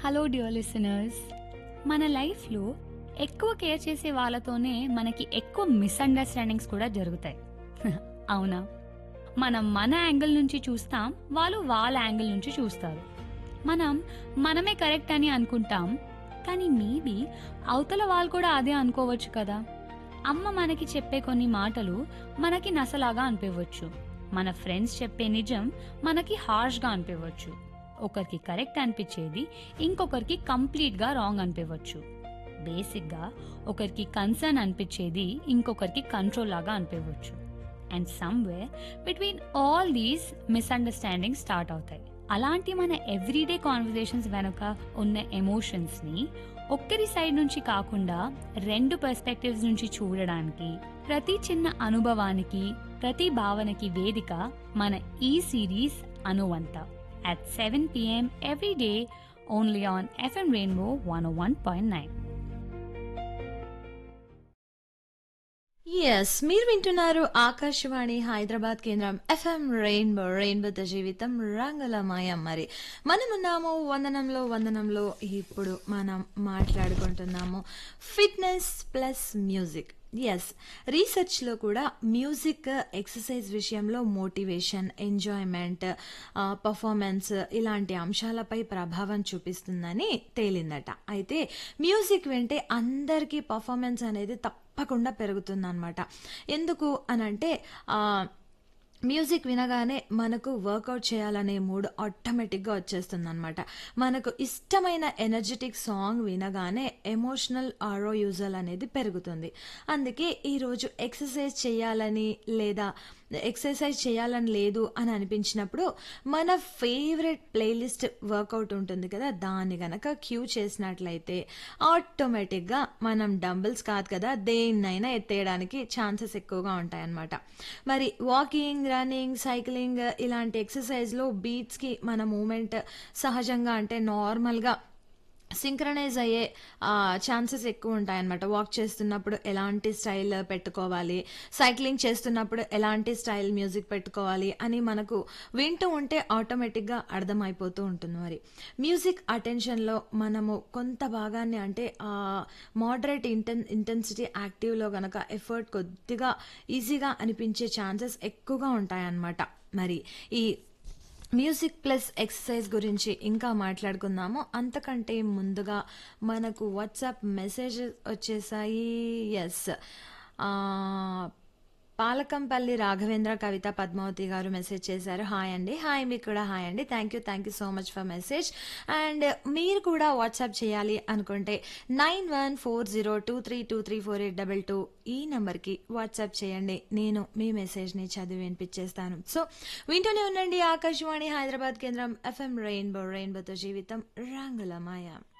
Hello dear listeners మన లైఫ్లో ఎక్కువ కేర్ చేసే వాళ్ళతోనే మనకి ఎక్కువ మిస్అండర్స్టాండింగ్స్ కూడా జరుగుతాయి అవునా మనం మన యాంగిల్ నుంచి చూస్తాం వాళ్ళు వాళ్ళ యాంగిల్ నుంచి చూస్తారు మనం మనమే కరెక్ట్ అని అనుకుంటాం కానీ మేబీ అవతల వాళ్ళు కూడా అదే అనుకోవచ్చు కదా అమ్మ మనకి చెప్పే కొన్ని మాటలు మనకి నసలాగా అనిపించవచ్చు మన ఫ్రెండ్స్ చెప్పే నిజం మనకి హార్ష్గా అనిపించవచ్చు ఒకరికి కరెక్ట్ అనిపించేది ఇంకొకరికి కంప్లీట్గా రాంగ్ అనిపించవచ్చు బేసిక్గా ఒకరికి కన్సర్న్ అనిపించేది ఇంకొకరికి కంట్రోల్ లాగా అనిపించవచ్చు and somewhere between all these misunderstanding start అవుతాయి అలాంటి మన ఎవ్రీడే కాన్వర్జేషన్స్ వెనుక ఉన్న ఎమోషన్స్ని ఒక్కరి సైడ్ నుంచి కాకుండా రెండు పర్స్పెక్టివ్స్ నుంచి చూడడానికి ప్రతి చిన్న అనుభవానికి ప్రతి భావనకి వేదిక మన ఈ సిరీస్ అనువంత at 7 p.m. every day only on FM Rainbow 101.9. Yes మీరు వింటున్నారు ఆకాశవాణి హైదరాబాద్ కేంద్రం ఎఫ్ఎం రెయిన్బో రెయిన్బోతో జీవితం రంగుల మాయం మరి మనమున్నాము వందనంలో వందనంలో ఇప్పుడు మనం మాట్లాడుకుంటున్నాము ఫిట్నెస్ ప్లస్ మ్యూజిక్ ఎస్ రీసెర్చ్లో కూడా మ్యూజిక్ ఎక్సర్సైజ్ విషయంలో మోటివేషన్ ఎంజాయ్మెంట్ పర్ఫార్మెన్స్ ఇలాంటి అంశాలపై ప్రభావం చూపిస్తుందని తేలిందట అయితే మ్యూజిక్ వింటే అందరికీ పర్ఫార్మెన్స్ అనేది తప్పకుండా పెరుగుతుందన్నమాట ఎందుకు అనంటే మ్యూజిక్ వినగానే మనకు వర్కౌట్ చేయాలనే మూడ్ ఆటోమేటిక్గా వచ్చేస్తుంది అనమాట మనకు ఇష్టమైన ఎనర్జెటిక్ సాంగ్ వినగానే ఎమోషనల్ ఆరో యూజల్ అనేది పెరుగుతుంది అందుకే ఈరోజు ఎక్సర్సైజ్ చేయాలని లేదా ఎక్సర్సైజ్ చేయాలని లేదు అని అనిపించినప్పుడు మన ఫేవరెట్ ప్లేలిస్ట్ వర్కౌట్ ఉంటుంది కదా దాన్ని గనక క్యూ చేసినట్లయితే ఆటోమేటిక్గా మనం డంబుల్స్ కాదు కదా దేన్నైనా ఎత్తేయడానికి ఛాన్సెస్ ఎక్కువగా ఉంటాయన్నమాట మరి వాకింగ్ రన్నింగ్ సైక్లింగ్ ఇలాంటి ఎక్సర్సైజ్లో బీట్స్కి మన మూమెంట్ సహజంగా అంటే నార్మల్గా సింక్రనైజ్ అయ్యే ఛాన్సెస్ ఎక్కువ ఉంటాయన్నమాట వాక్ చేస్తున్నప్పుడు ఎలాంటి స్టైల్ పెట్టుకోవాలి సైక్లింగ్ చేస్తున్నప్పుడు ఎలాంటి స్టైల్ మ్యూజిక్ పెట్టుకోవాలి అని మనకు వింటూ ఉంటే ఆటోమేటిక్గా అర్థమైపోతూ ఉంటుంది మరి మ్యూజిక్ అటెన్షన్లో మనము కొంత భాగాన్ని అంటే మోడరేట్ ఇంటెన్ ఇంటెన్సిటీ యాక్టివ్లో కనుక ఎఫర్ట్ కొద్దిగా ఈజీగా అనిపించే ఛాన్సెస్ ఎక్కువగా ఉంటాయన్నమాట మరి ఈ మ్యూజిక్ ప్లస్ ఎక్సర్సైజ్ గురించి ఇంకా మాట్లాడుకుందాము అంతకంటే ముందుగా మనకు వాట్సాప్ మెసేజ్ వచ్చేసాయి ఎస్ పాలకంపల్లి రాఘవేంద్ర కవిత పద్మావతి గారు మెసేజ్ చేశారు హాయ్ అండి హాయ్ మీకు కూడా హాయ్ అండి thank you thank you so much for message and మీరు కూడా వాట్సాప్ చేయాలి అనుకుంటే nine one four zero two three two three four eight double two ఈ నెంబర్కి వాట్సాప్ చేయండి నేను మీ మెసేజ్ని చదివి వినిపించేస్తాను సో వింటూనే ఉండండి ఆకాశవాణి హైదరాబాద్ కేంద్రం ఎఫ్ఎం రెయిన్బో రెయిన్బోతో జీవితం రంగుల మాయ